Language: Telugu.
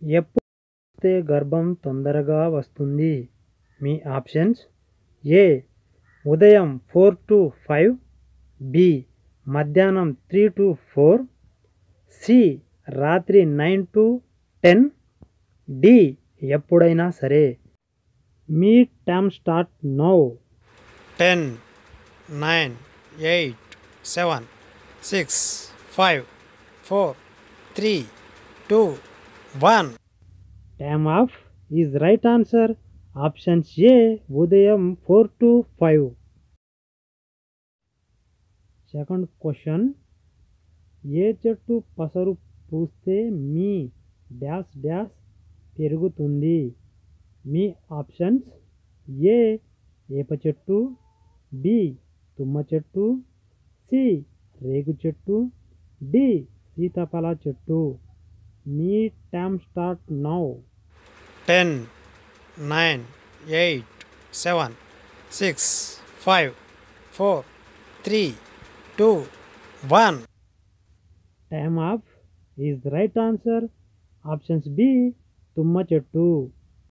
ఎప్పుడు వస్తే గర్భం తొందరగా వస్తుంది మీ ఆప్షన్స్ ఏ ఉదయం ఫోర్ టు ఫైవ్ బి మధ్యాహ్నం త్రీ టు ఫోర్ సి రాత్రి నైన్ టు టెన్ డి ఎప్పుడైనా సరే మీ time start now ten nine eight seven six five four three two one time off is right answer options A ఉదయం four to five second question ఏ చెట్టు పసరు పూస్తే మీ డ్యాష్ డ్యాష్ పెరుగుతుంది మీ ఆప్షన్స్ ఏ ఏప చెట్టు బి తుమ్మ చెట్టు సి రేగు చెట్టు డి సీతాఫల చెట్టు మీ time start now ten nine eight seven six five four three two one time off is right answer options B తుమ్మ చెట్టు